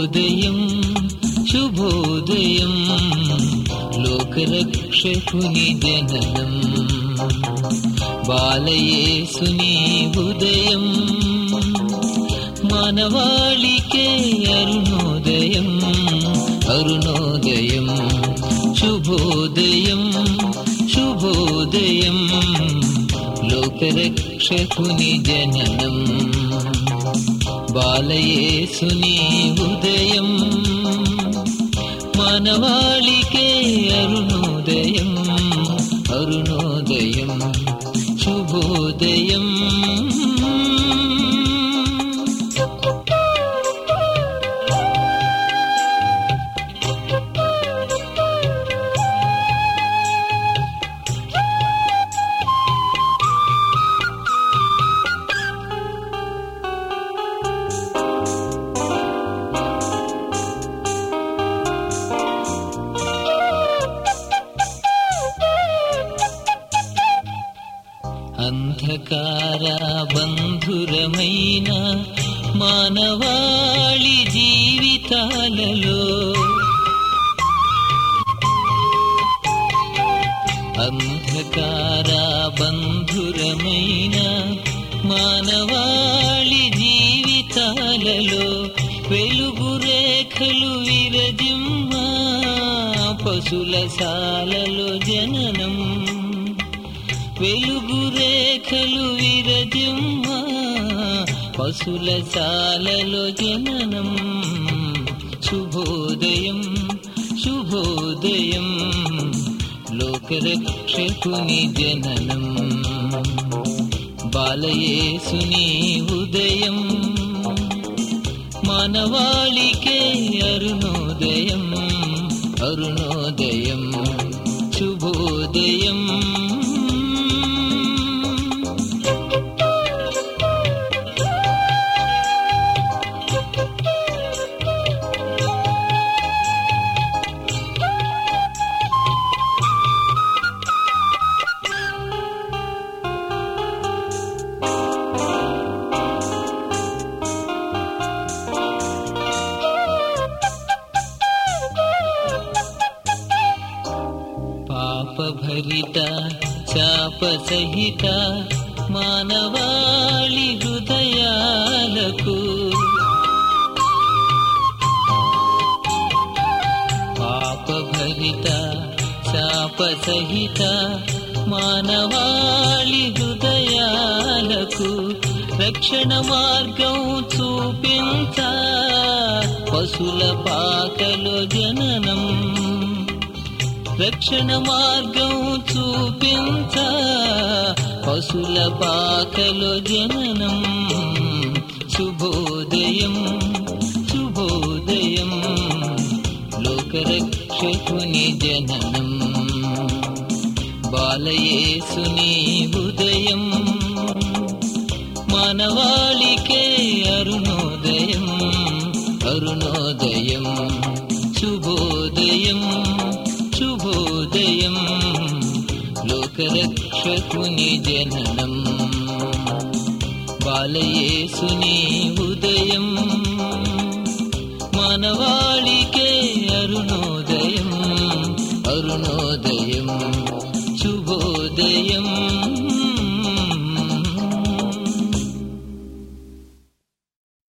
శుభోదయం శుభోదయం లోకరక్షకుని జననం బాలయేసుని ఉదయం మానవాళికే అరుణోదయం అరుణోదయం శుభోదయం శుభోదయం లోకరక్షకుని జననం బాలయేసుని ఉదయం మానవాళికే అరుణోదయం అరుణోదయం శుభోదయం అంధకార బంధురమైన మానవాళి జీవితాలలో అంధకార బంధురమైన మానవాళి జీవితాలలో వెలుగు రేఖలు విరజిమ్మా పశుల సాలలో జననం వెలుగు రేఖలు విరజిమ్మా పశుల సాలలో జననం శుభోదయం శుభోదయం లోకరక్షకుని జననం బాలయేసుని ఉదయం మానవాళికే అరుణోదయం అరుణోదయం శుభోదయం పాపభరిత చాప సహిత మానవాళి హృదయాలకు పాపభరిత చాప సహిత మానవాళి హృదయాలకు రక్షణ మార్గం చూపించ పశుల పాకలో జననం రక్షణ మార్గం చూపించ పశుల పాకలో జననం శుభోదయం శుభోదయం లోకరక్షకుని జననం బాలయేసుని ఉదయం మానవాళికే అరుణోదయం అరుణోదయం శుభోదయం శుభోదయం లోకరక్షకుని జననం బాలయేసుని